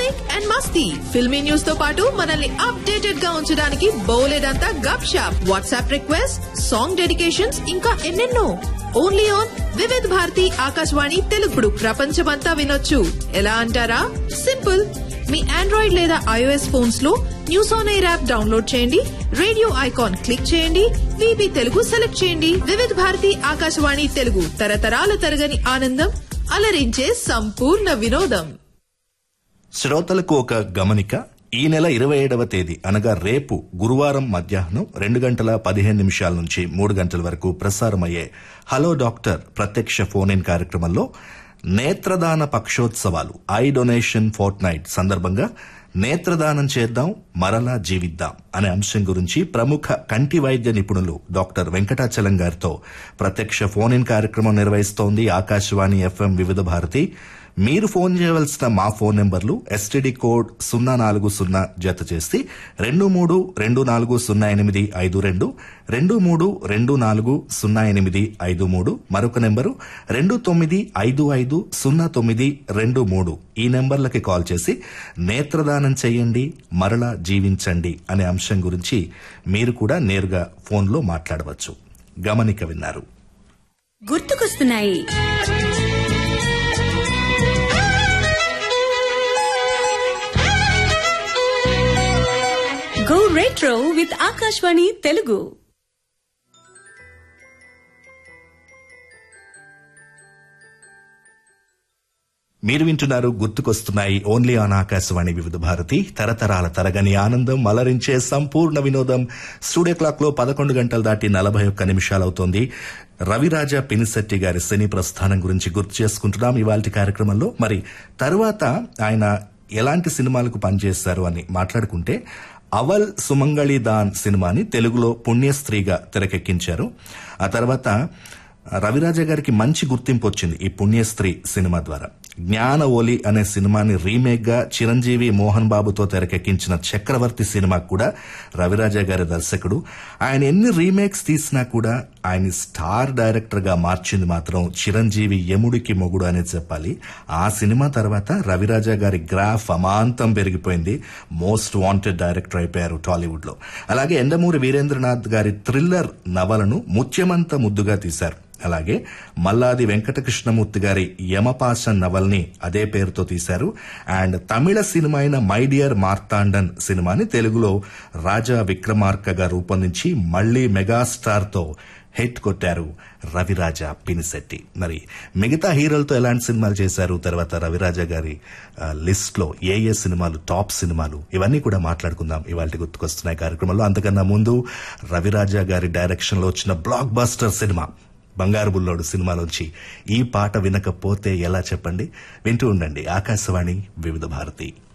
music and మస్తీ filmy news తో పాటు మనల్ని అప్డేటెడ్ గా ఉంచడానికి బోలెడంతా gupshup WhatsApp request song dedications ఇంకా ఎన్నెన్నో ఓన్లీ ఆన్ వివిధ్ భారతి ఆకాశవాణి తెలుగుడు ప్రపంచమంతా వినొచ్చు ఎలా అంటారా సింపుల్ మీ ఆండ్రాయిడ్ లేదా ఐఓఎస్ ఫోన్స్ లో news on air app download చేయండి రేడియో ఐకాన్ క్లిక్ చేయండి వీబీ తెలుగు సెలెక్ట్ చేయండి వివిధ్ భారతి ఆకాశవాణి తెలుగు తరతరాల తరగని ఆనందం అలరించే సంపూర్ణ వినోదం శ్రోతలకు ఒక గమనిక ఈ నెల ఇరవై ఏడవ తేదీ అనగా రేపు గురువారం మధ్యాహ్నం రెండు గంటల పదిహేను నిమిషాల నుంచి మూడు గంటల వరకు ప్రసారమయ్యే హలో డాక్టర్ ప్రత్యక్ష ఫోన్ ఇన్ కార్యక్రమంలో నేత్రదాన పక్షోత్సవాలు ఐ డొనేషన్ ఫోర్ట్ నైట్ సందర్భంగా నేత్రదానం చేద్దాం మరలా జీవిద్దాం అనే అంశం గురించి ప్రముఖ కంటి వైద్య నిపుణులు డాక్టర్ వెంకటాచలం గారితో ప్రత్యక్ష ఫోన్ ఇన్ కార్యక్రమం నిర్వహిస్తోంది ఆకాశవాణి ఎఫ్ఎం వివిధ భారతి మీరు ఫోన్ చేయవలసిన మా ఫోన్ నెంబర్లు ఎస్టీడీ కోడ్ సున్నా నాలుగు సున్నా జత చేసి రెండు మూడు రెండు నాలుగు సున్నా ఎనిమిది ఐదు రెండు రెండు మూడు రెండు నాలుగు సున్నా ఎనిమిది ఐదు మూడు మరొక నెంబరు రెండు తొమ్మిది ఐదు ఐదు సున్నా తొమ్మిది రెండు మూడు ఈ నెంబర్లకి కాల్ చేసి నేత్రదానం చేయండి మరలా జీవించండి అనే అంశం గురించి మీరు కూడా నేరుగా ఫోన్లో మాట్లాడవచ్చు గమనిక విన్నారు గుర్తుకొస్తున్నాయి go retro with Akashvani Telugu మీరు వింటున్నారు గుర్తుకొస్తున్నాయి ఓన్లీ ఆన్ ఆకాశవాణి వివిధ భారతి తరతరాల తరగని ఆనందం అలరించే సంపూర్ణ వినోదం స్టూడియో క్లాక్ లో పదకొండు గంటలు దాటి నలభై ఒక్క నిమిషాలవుతోంది రవిరాజ పినిశెట్టి గారి సినీ ప్రస్థానం గురించి గుర్తు చేసుకుంటున్నాం ఇవాళ కార్యక్రమంలో మరి తరువాత ఆయన ఎలాంటి సినిమాలకు పనిచేస్తారు అని మాట్లాడుకుంటే అవల్ సుమంగళి దాన్ సినిమాని తెలుగులో పుణ్యస్త్రీగా తెరకెక్కించారు ఆ తర్వాత రవిరాజ గారికి మంచి గుర్తింపు వచ్చింది ఈ పుణ్యస్త్రీ సినిమా ద్వారా జ్ఞాన ఓలి అనే సినిమాని రీమేక్ గా చిరంజీవి మోహన్ బాబుతో తెరకెక్కించిన చక్రవర్తి సినిమా కూడా రవిరాజ గారి దర్శకుడు ఆయన ఎన్ని రీమేక్స్ తీసినా కూడా ఆయన స్టార్ డైరెక్టర్ గా మార్చింది మాత్రం చిరంజీవి యముడికి మొగుడు అనే చెప్పాలి ఆ సినిమా తర్వాత రవిరాజ గారి గ్రాఫ్ అమాంతం పెరిగిపోయింది మోస్ట్ వాంటెడ్ డైరెక్టర్ అయిపోయారు టాలీవుడ్ లో అలాగే ఎండమూరి వీరేంద్రనాథ్ గారి థ్రిల్లర్ నవలను ముత్యమంత ముద్దుగా తీశారు అలాగే మల్లాది వెంకటకృష్ణమూర్తి గారి యమపాశ నవల్ని అదే పేరుతో తీశారు అండ్ తమిళ సినిమా అయిన మై డియర్ మార్తాండన్ సినిమాని తెలుగులో రాజా విక్రమార్క గా రూపొందించి మళ్లీ మెగాస్టార్ తో హిట్ కొట్టారు రవిరాజ పినిశెట్టి మరి మిగతా హీరోలతో ఎలాంటి సినిమాలు చేశారు తర్వాత రవిరాజ గారి లిస్ట్ లో ఏ ఏ సినిమాలు టాప్ సినిమాలు ఇవన్నీ కూడా మాట్లాడుకుందాం ఇవాళ గుర్తుకొస్తున్నాయి కార్యక్రమంలో అంతకన్నా ముందు రవిరాజ గారి డైరెక్షన్ లో వచ్చిన బ్లాక్ బస్టర్ సినిమా బంగారు బుల్లోడు సినిమాలోంచి ఈ పాట వినకపోతే ఎలా చెప్పండి వింటూ ఉండండి ఆకాశవాణి వివిధ భారతి